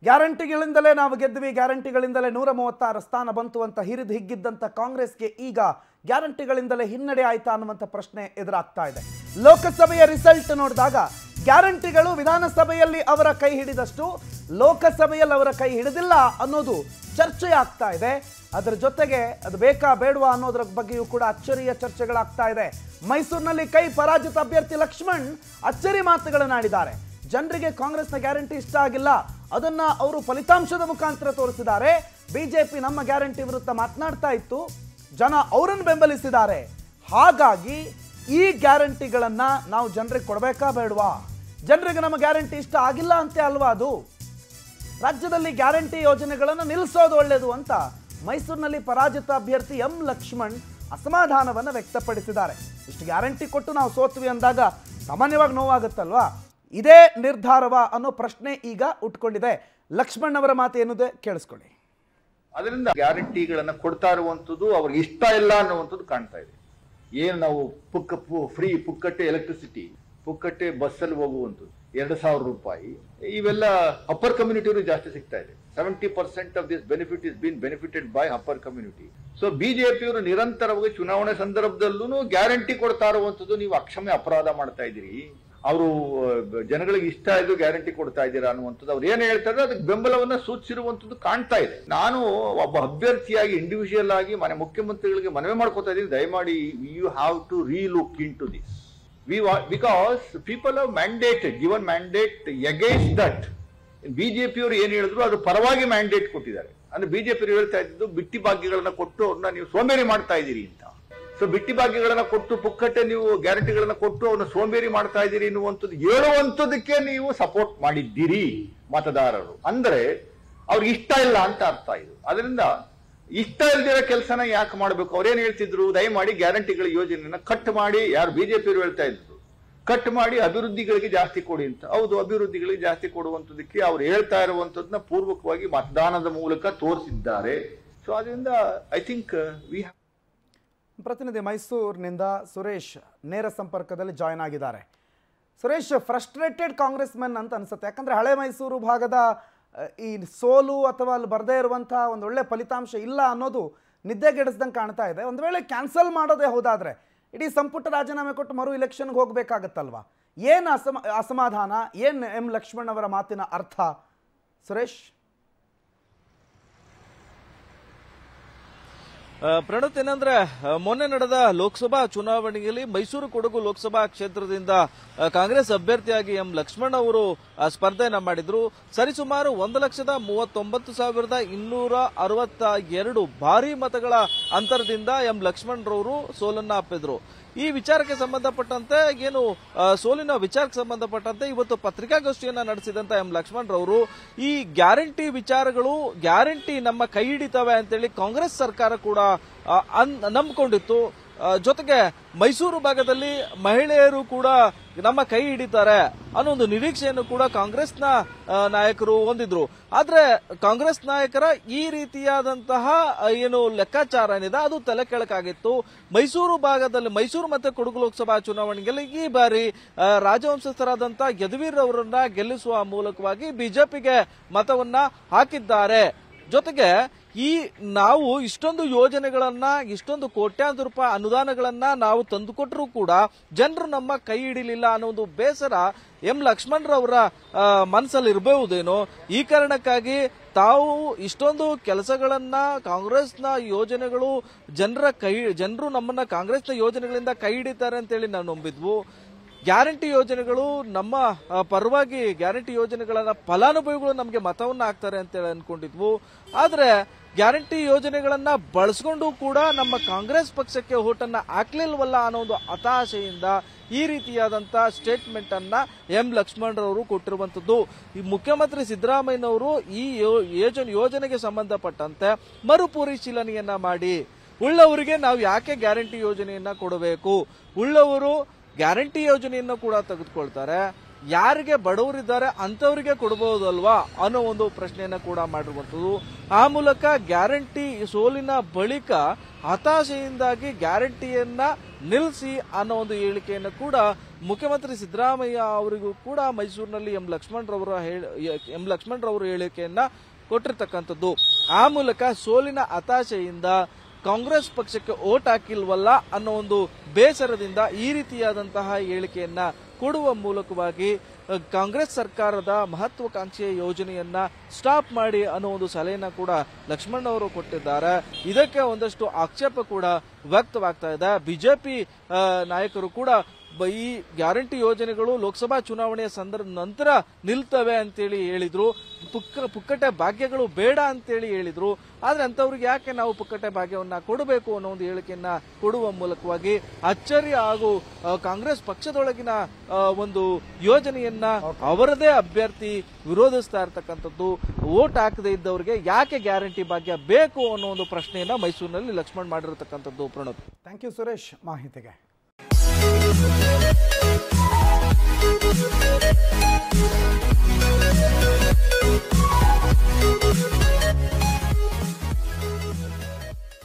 ಗ್ಯಾರಂಟಿಗಳಿಂದಲೇ ನಾವು ಗೆದ್ವಿ ಗ್ಯಾರಂಟಿಗಳಿಂದಲೇ ನೂರ ಮೂವತ್ತಾರು ಸ್ಥಾನ ಬಂತು ಅಂತ ಹಿರಿದು ಹಿಗ್ಗಿದ್ದಂಥ ಕಾಂಗ್ರೆಸ್ಗೆ ಈಗ ಗ್ಯಾರಂಟಿಗಳಿಂದಲೇ ಹಿನ್ನಡೆ ಆಯ್ತಾ ಅನ್ನುವಂಥ ಪ್ರಶ್ನೆ ಎದುರಾಗ್ತಾ ಇದೆ ಲೋಕಸಭೆಯ ರಿಸಲ್ಟ್ ನೋಡಿದಾಗ ಗ್ಯಾರಂಟಿಗಳು ವಿಧಾನಸಭೆಯಲ್ಲಿ ಅವರ ಕೈ ಹಿಡಿದಷ್ಟು ಲೋಕಸಭೆಯಲ್ಲಿ ಅವರ ಕೈ ಹಿಡಿದಿಲ್ಲ ಅನ್ನೋದು ಚರ್ಚೆ ಆಗ್ತಾ ಇದೆ ಅದರ ಜೊತೆಗೆ ಅದು ಬೇಕಾ ಬೇಡವಾ ಅನ್ನೋದ್ರ ಬಗ್ಗೆಯೂ ಕೂಡ ಅಚ್ಚರಿಯ ಚರ್ಚೆಗಳಾಗ್ತಾ ಇದೆ ಮೈಸೂರಿನಲ್ಲಿ ಕೈ ಪರಾಜಿತ ಅಭ್ಯರ್ಥಿ ಲಕ್ಷ್ಮಣ್ ಅಚ್ಚರಿ ಮಾತುಗಳನ್ನಾಡಿದ್ದಾರೆ ಜನರಿಗೆ ಕಾಂಗ್ರೆಸ್ನ ಗ್ಯಾರಂಟಿ ಇಷ್ಟ ಆಗಿಲ್ಲ ಅದನ್ನ ಅವರು ಫಲಿತಾಂಶದ ಮುಖಾಂತರ ತೋರಿಸಿದ್ದಾರೆ ಬಿಜೆಪಿ ನಮ್ಮ ಗ್ಯಾರಂಟಿ ವಿರುದ್ಧ ಮಾತನಾಡ್ತಾ ಇತ್ತು ಜನ ಅವರನ್ನು ಬೆಂಬಲಿಸಿದ್ದಾರೆ ಹಾಗಾಗಿ ಈ ಗ್ಯಾರಂಟಿಗಳನ್ನ ನಾವು ಜನರಿಗೆ ಕೊಡಬೇಕಾ ಬೇಡವಾ ಜನರಿಗೆ ನಮ್ಮ ಗ್ಯಾರಂಟಿ ಇಷ್ಟ ಆಗಿಲ್ಲ ಅಂತೆ ಅಲ್ವಾ ಅದು ರಾಜ್ಯದಲ್ಲಿ ಗ್ಯಾರಂಟಿ ಯೋಜನೆಗಳನ್ನು ನಿಲ್ಲಿಸೋದು ಒಳ್ಳೆಯದು ಅಂತ ಮೈಸೂರಿನಲ್ಲಿ ಪರಾಜಿತ ಅಭ್ಯರ್ಥಿ ಎಂ ಲಕ್ಷ್ಮಣ್ ಅಸಮಾಧಾನವನ್ನು ವ್ಯಕ್ತಪಡಿಸಿದ್ದಾರೆ ಇಷ್ಟು ಗ್ಯಾರಂಟಿ ಕೊಟ್ಟು ನಾವು ಸೋತ್ವಿ ಅಂದಾಗ ಸಾಮಾನ್ಯವಾಗಿ ನೋವಾಗುತ್ತಲ್ವಾ ಇದೇ ನಿರ್ಧಾರವ ಅನ್ನೋ ಪ್ರಶ್ನೆ ಈಗ ಉಟ್ಕೊಂಡಿದೆ ಲಕ್ಷ್ಮಣ್ ಅವರ ಮಾತು ಏನಿದೆ ಕೇಳಿಸ್ಕೊಳ್ಳಿ ಅದರಿಂದ ಗ್ಯಾರಂಟಿಗಳನ್ನ ಕೊಡ್ತಾ ಇರುವಂತದ್ದು ಅವ್ರಿಗೆ ಇಷ್ಟ ಇಲ್ಲ ಅನ್ನುವಂಥದ್ದು ಕಾಣ್ತಾ ಇದೆ ಏನು ನಾವು ಪುಕ್ಕ ಫ್ರೀ ಪುಕ್ಕಟ್ಟೆ ಎಲೆಕ್ಟ್ರಿಸಿಟಿ ಪುಕ್ಕಟ್ಟೆ ಬಸ್ಸಲ್ಲಿ ಹೋಗುವಂಥದ್ದು ಎರಡು ಸಾವಿರ ರೂಪಾಯಿ ಇವೆಲ್ಲ ಅಪ್ಪರ್ ಕಮ್ಯುನಿಟಿಯವರು ಜಾಸ್ತಿ ಸಿಗ್ತಾ ಇದೆ seventy percent of this benefit is been benefited by upper community so ಬಿಜೆಪಿಯವರು ನಿರಂತರವಾಗಿ ಚುನಾವಣೆ ಸಂದರ್ಭದಲ್ಲೂ ಗ್ಯಾರಂಟಿ ಕೊಡ್ತಾ ಇರುವಂತದ್ದು ನೀವು ಅಕ್ಷಮ್ಯ ಅಪರಾಧ ಮಾಡ್ತಾ ಇದ್ದೀರಿ ಅವರು ಜನಗಳಿಗೆ ಇಷ್ಟ ಇದ್ದು ಗ್ಯಾರಂಟಿ ಕೊಡ್ತಾ ಇದ್ದೀರಾ ಅನ್ನುವಂಥದ್ದು ಅವ್ರು ಏನ್ ಹೇಳ್ತಾರೆ ಅದಕ್ಕೆ ಬೆಂಬಲವನ್ನ ಸೂಚಿಸಿರುವಂತದ್ದು ಕಾಣ್ತಾ ಇದೆ ನಾನು ಒಬ್ಬ ಅಭ್ಯರ್ಥಿಯಾಗಿ ಇಂಡಿವಿಜುವಲ್ ಆಗಿ ಮನೆ ಮುಖ್ಯಮಂತ್ರಿಗಳಿಗೆ ಮನವಿ ಮಾಡ್ಕೋತಾ ಇದ್ದೀನಿ ದಯಮಾಡಿ you have to relook into this we because people have mandated given mandate against that ಬಿಜೆಪಿಯವರು ಏನ್ ಹೇಳಿದ್ರು ಅದು ಪರವಾಗಿ ಮ್ಯಾಂಡೇಟ್ ಕೊಟ್ಟಿದ್ದಾರೆ ಅಂದ್ರೆ ಬಿಜೆಪಿ ಹೇಳ್ತಾ ಇದ್ದು ಬಿಟ್ಟಿ ಭಾಗ್ಯಗಳನ್ನ ಕೊಟ್ಟು ಅವ್ರನ್ನ ನೀವು ಸೋಂಬೇರಿ ಮಾಡ್ತಾ ಇದ್ದೀರಿ ಅಂತ ಸೊ ಬಿಟ್ಟಿ ಭಾಗ್ಯಗಳನ್ನ ಕೊಟ್ಟು ಪುಕ್ಕಟ್ಟೆ ನೀವು ಗ್ಯಾರಂಟಿಗಳನ್ನ ಕೊಟ್ಟು ಅವ್ರನ್ನ ಸೋಂಬೇರಿ ಮಾಡ್ತಾ ಇದ್ದೀರಿ ಎನ್ನುವಂಥದ್ದು ಹೇಳುವಂಥದ್ದಕ್ಕೆ ನೀವು ಸಪೋರ್ಟ್ ಮಾಡಿದ್ದೀರಿ ಮತದಾರರು ಅಂದ್ರೆ ಅವ್ರಿಗೆ ಇಷ್ಟ ಇಲ್ಲ ಅಂತ ಅರ್ಥ ಇದು ಅದರಿಂದ ಇಷ್ಟ ಇಲ್ದಿರೋ ಕೆಲಸನ ಯಾಕೆ ಮಾಡಬೇಕು ಅವ್ರೇನ್ ಹೇಳ್ತಿದ್ರು ದಯಮಾಡಿ ಗ್ಯಾರಂಟಿಗಳ ಯೋಜನೆಯನ್ನ ಕಟ್ ಮಾಡಿ ಯಾರು ಬಿಜೆಪಿಯವರು ಹೇಳ್ತಾ ಇದ್ರು ಕಟ್ ಮಾಡಿ ಅಭಿವೃದ್ಧಿಗಳಿಗೆ ಜಾಸ್ತಿ ಕೊಡಿ ಅಂತ ಹೌದು ಅಭಿವೃದ್ಧಿಗಳಿಗೆ ಜಾಸ್ತಿ ಕೊಡುವಂಥದ್ದಕ್ಕೆ ಅವ್ರು ಹೇಳ್ತಾ ಇರುವಂತದನ್ನ ಪೂರ್ವಕವಾಗಿ ಮತದಾನದ ಮೂಲಕ ತೋರಿಸಿದ್ದಾರೆ ಸೊ ಅದರಿಂದ ಐ ಥಿಂಕ್ ವಿ ಪ್ರತಿನಿಧಿ ಮೈಸೂರಿನಿಂದ ಸುರೇಶ್ ನೇರ ಸಂಪರ್ಕದಲ್ಲಿ ಜಾಯ್ನ್ ಆಗಿದ್ದಾರೆ ಸುರೇಶ್ ಫ್ರಸ್ಟ್ರೇಟೆಡ್ ಕಾಂಗ್ರೆಸ್ ಮೆನ್ ಅಂತ ಅನ್ಸುತ್ತೆ ಯಾಕಂದ್ರೆ ಹಳೆ ಮೈಸೂರು ಭಾಗದ ಅಹ್, ಈ ಸೋಲು ಅಥವಾ ಅಲ್ಲಿ ಬರದೇ ಇರುವಂಥ ಒಂದು ಒಳ್ಳೆ ಫಲಿತಾಂಶ ಇಲ್ಲ ಅನ್ನೋದು ನಿದ್ದೆಗೆಡಿಸ್ದಂಗೆ ಕಾಣ್ತಾ ಇದೆ ಒಂದು ವೇಳೆ ಕ್ಯಾನ್ಸಲ್ ಮಾಡೋದೇ ಹೋದಾದ್ರೆ ಇಡೀ ಸಂಪುಟ ರಾಜೀನಾಮೆ ಕೊಟ್ಟು ಮರು ಇಲೆಕ್ಷನ್ಗೆ ಹೋಗ್ಬೇಕಾಗತ್ತಲ್ವಾ ಏನು ಅಸಮ ಅಸಮಾಧಾನ ಏನು ಎಂ ಲಕ್ಷ್ಮಣ್ ಅವರ ಮಾತಿನ ಅರ್ಥ ಸುರೇಶ್ ಆ, ಪ್ರಣತ್ ಏನಂದ್ರೆ ಆ, ಮೊನ್ನೆ ನಡೆದ ಲೋಕಸಭಾ ಚುನಾವಣೆಯಲ್ಲಿ ಮೈಸೂರು ಕೊಡಗು ಲೋಕಸಭಾ ಕ್ಷೇತ್ರದಿಂದ ಆ, ಕಾಂಗ್ರೆಸ್ ಅಭ್ಯರ್ಥಿಯಾಗಿ ಎಂ ಲಕ್ಷ್ಮಣ್ ಅವರು ಆ, ಸ್ಪರ್ಧೆಯನ್ನ ಮಾಡಿದ್ರು ಸರಿಸುಮಾರು ಒಂದು ಲಕ್ಷದ ಮೂವತ್ತೊಂಬತ್ತು ಸಾವಿರದ ಇನ್ನೂರ ಅರವತ್ತ ಎರಡು ಭಾರಿ ಮತಗಳ ಅಂತರದಿಂದ ಎಂ ಲಕ್ಷ್ಮಣ್ ರವರು ಸೋಲನ್ನ ಅಪ್ಪಿದ್ರು ಈ ವಿಚಾರಕ್ಕೆ ಸಂಬಂಧಪಟ್ಟಂತೆ ಏನು ಆ, ಸೋಲಿನ ವಿಚಾರಕ್ಕೆ ಸಂಬಂಧಪಟ್ಟಂತೆ ಇವತ್ತು ಪತ್ರಿಕಾಗೋಷ್ಠಿಯನ್ನ ನಡೆಸಿದಂತ ಎಂ ಲಕ್ಷ್ಮಣ್ ರವರು ಈ ಗ್ಯಾರಂಟಿ ವಿಚಾರಗಳು ಗ್ಯಾರಂಟಿ ನಮ್ಮ ಕೈ ಹಿಡಿತವೆ ಅಂತೇಳಿ ಕಾಂಗ್ರೆಸ್ ಸರ್ಕಾರ ಕೂಡ ಆ, ಅನ್- ನಂಬ್ಕೊಂಡಿತ್ತು ಆ, ಜೊತೆಗೆ ಮೈಸೂರು ಭಾಗದಲ್ಲಿ ಮಹಿಳೆಯರು ಕೂಡ ನಮ್ಮ ಕೈ ಹಿಡಿತಾರೆ ಅನ್ನೋ ಒಂದು ನಿರೀಕ್ಷೆಯನ್ನು ಕೂಡ ಕಾಂಗ್ರೆಸ್ನ ಆ, ನಾಯಕರು ಹೊಂದಿದ್ರು ಆದ್ರೆ ಕಾಂಗ್ರೆಸ್ ನಾಯಕರ ಈ ರೀತಿಯಾದಂತಹ ಆ, ಏನು ಲೆಕ್ಕಾಚಾರ ಏನಿದೆ ಅದು ತಲೆ ಕೆಳಕಾಗಿತ್ತು ಮೈಸೂರು ಭಾಗದಲ್ಲಿ ಮೈಸೂರು ಮತ್ತೆ ಕೊಡಗು ಲೋಕಸಭಾ ಚುನಾವಣೆಯಲ್ಲಿ ಈ ಬಾರಿ ಆ, ರಾಜವಂಶಸ್ಥರಾದಂತ ಯದುವೀರ್ ಅವರನ್ನ ಗೆಲ್ಲಿಸುವ ಮೂಲಕವಾಗಿ ಬಿಜೆಪಿಗೆ ಮತವನ್ನ ಹಾಕಿದ್ದಾರೆ ಜೊತೆಗೆ ಈ ನಾವು ಇಷ್ಟೊಂದು ಯೋಜನೆಗಳನ್ನ ಇಷ್ಟೊಂದು ಕೋಟ್ಯಾಂತರ ರೂಪಾಯಿ ಅನುದಾನಗಳನ್ನ ನಾವು ತಂದುಕೊಟ್ರೂ ಕೂಡ ಜನರು ನಮ್ಮ ಕೈ ಹಿಡಿಲಿಲ್ಲ ಅನ್ನೋ ಒಂದು ಬೇಸರ ಎಂ ಲಕ್ಷ್ಮಣರವರ ಮನಸ್ಸಲ್ಲಿ ಇರಬಹುದೇನೋ ಈ ಕಾರಣಕ್ಕಾಗಿ ತಾವು ಇಷ್ಟೊಂದು ಕೆಲಸಗಳನ್ನ ಕಾಂಗ್ರೆಸ್ನ ಯೋಜನೆಗಳು ಜನರ ಕೈ ಜನರು ನಮ್ಮನ್ನ ಕಾಂಗ್ರೆಸ್ನ ಯೋಜನೆಗಳಿಂದ ಕೈ ಹಿಡಿತಾರೆ ಅಂತೇಳಿ ನಾವು ನಂಬಿದ್ವು ಗ್ಯಾರಂಟಿ ಯೋಜನೆಗಳು ನಮ್ಮ ಆ, ಪರವಾಗಿ ಗ್ಯಾರಂಟಿ ಯೋಜನೆಗಳ ಫಲಾನುಭವಿಗಳು ನಮಗೆ ಮತವನ್ನ ಹಾಕ್ತಾರೆ ಅಂತೇಳಿ ಅನ್ಕೊಂಡಿದ್ವು ಆದ್ರೆ ಗ್ಯಾರಂಟಿ ಯೋಜನೆಗಳನ್ನ ಬಳಸ್ಕೊಂಡು ಕೂಡ ನಮ್ಮ ಕಾಂಗ್ರೆಸ್ ಪಕ್ಷಕ್ಕೆ ಓಟನ್ನ ಹಾಕ್ಲಿಲ್ವಲ್ಲ ಅನ್ನೋ ಒಂದು ಹತಾಶೆಯಿಂದ ಈ ರೀತಿಯಾದಂತ ಸ್ಟೇಟ್ಮೆಂಟ್ ಅನ್ನ ಎಂ ಲಕ್ಷ್ಮಣರವರು ಕೊಟ್ಟಿರುವಂತದ್ದು ಈ ಮುಖ್ಯಮಂತ್ರಿ ಸಿದ್ದರಾಮಯ್ಯನವರು ಈ ಯೋ- ಯೋಜನೆ ಯೋಜನೆಗೆ ಸಂಬಂಧಪಟ್ಟಂತೆ ಮರುಪರಿಶೀಲನೆಯನ್ನ ಮಾಡಿ ಉಳ್ಳವರಿಗೆ ನಾವು ಯಾಕೆ ಗ್ಯಾರಂಟಿ ಯೋಜನೆಯನ್ನ ಕೊಡಬೇಕು ಉಳ್ಳವರು ಗ್ಯಾರಂಟಿ ಯೋಜನೆಯನ್ನು ಕೂಡ ತೆಗೆದುಕೊಳ್ತಾರೆ ಯಾರಿಗೆ ಬಡವರಿದ್ದಾರೆ ಅಂತವರಿಗೆ ಕೊಡಬಹುದಲ್ವಾ ಅನ್ನೋ ಒಂದು ಪ್ರಶ್ನೆಯನ್ನ ಕೂಡ ಮಾಡಿರುವಂತದ್ದು ಆ ಮೂಲಕ ಗ್ಯಾರಂಟಿ ಸೋಲಿನ ಬಳಿಕ ಹತಾಶೆಯಿಂದಾಗಿ ಗ್ಯಾರಂಟಿಯನ್ನ ನಿಲ್ಲಿಸಿ ಅನ್ನೋ ಒಂದು ಹೇಳಿಕೆಯನ್ನು ಕೂಡ ಮುಖ್ಯಮಂತ್ರಿ ಸಿದ್ದರಾಮಯ್ಯ ಅವರಿಗೂ ಕೂಡ ಮೈಸೂರಿನಲ್ಲಿ ಎಂ ಲಕ್ಷ್ಮಣರವರ ಎಂ ಲಕ್ಷ್ಮಣರವರು ಹೇಳಿಕೆಯನ್ನ ಕೊಟ್ಟಿರ್ತಕ್ಕಂಥದ್ದು ಆ ಮೂಲಕ ಸೋಲಿನ ಹತಾಶೆಯಿಂದ ಕಾಂಗ್ರೆಸ್ ಪಕ್ಷಕ್ಕೆ ಓಟ್ ಹಾಕಿಲ್ವಲ್ಲ ಅನ್ನೋ ಒಂದು ಬೇಸರದಿಂದ ಈ ರೀತಿಯಾದಂತಹ ಹೇಳಿಕೆಯನ್ನ ಕೊಡುವ ಮೂಲಕವಾಗಿ ಅಹ್, ಕಾಂಗ್ರೆಸ್ ಸರ್ಕಾರದ ಮಹತ್ವಾಕಾಂಕ್ಷೆಯ ಯೋಜನೆಯನ್ನ ಸ್ಟಾಪ್ ಮಾಡಿ ಅನ್ನೋ ಒಂದು ಸಲಹೆಯನ್ನ ಕೂಡ ಲಕ್ಷ್ಮಣ್ ಅವರು ಕೊಟ್ಟಿದ್ದಾರೆ ಇದಕ್ಕೆ ಒಂದಷ್ಟು ಆಕ್ಷೇಪ ಕೂಡ ವ್ಯಕ್ತವಾಗ್ತಾ ಇದೆ ಬಿಜೆಪಿ ನಾಯಕರು ಕೂಡ ಬ- ಈ ಗ್ಯಾರಂಟಿ ಯೋಜನೆಗಳು ಲೋಕಸಭಾ ಚುನಾವಣೆಯ ಸಂದರ್ಭ ನಂತರ ನಿಲ್ತವೆ ಅಂತೇಳಿ ಹೇಳಿದ್ರು ಪುಕ್ಕ ಪುಕ್ಕಟೆ ಭಾಗ್ಯಗಳು ಬೇಡ ಅಂತೇಳಿ ಹೇಳಿದ್ರು ಆದ್ರೆ ಅಂತವ್ರಿಗೆ ಯಾಕೆ ನಾವು ಪುಕ್ಕಟೆ ಭಾಗ್ಯವನ್ನ ಕೊಡಬೇಕು ಅನ್ನೋ ಒಂದು ಹೇಳಿಕೆಯನ್ನ ಕೊಡುವ ಮೂಲಕವಾಗಿ ಅಚ್ಚರಿ ಹಾಗೂ ಆ, ಕಾಂಗ್ರೆಸ್ ಪಕ್ಷದೊಳಗಿನ ಆ, ಒಂದು ಯೋಜನೆಯನ್ನ ಅವರದೇ ಅಭ್ಯರ್ಥಿ ವಿರೋಧಿಸ್ತಾ ಇರ್ತಕ್ಕಂಥದ್ದು ವೋಟ್ ಹಾಕದೇ ಇದ್ದವರಿಗೆ ಯಾಕೆ ಗ್ಯಾರಂಟಿ ಭಾಗ್ಯ ಬೇಕು ಅನ್ನೋ ಒಂದು ಪ್ರಶ್ನೆಯನ್ನ ಮೈಸೂರಿನಲ್ಲಿ ಲಕ್ಷ್ಮಣ್ ಮಾಡಿರತಕ್ಕಂಥದ್ದು ಪ್ರಣೋದ್ ಥ್ಯಾಂಕ್ ಯು ಸುರೇಶ್ ಮಾಹಿತಿಗೆ Thank you.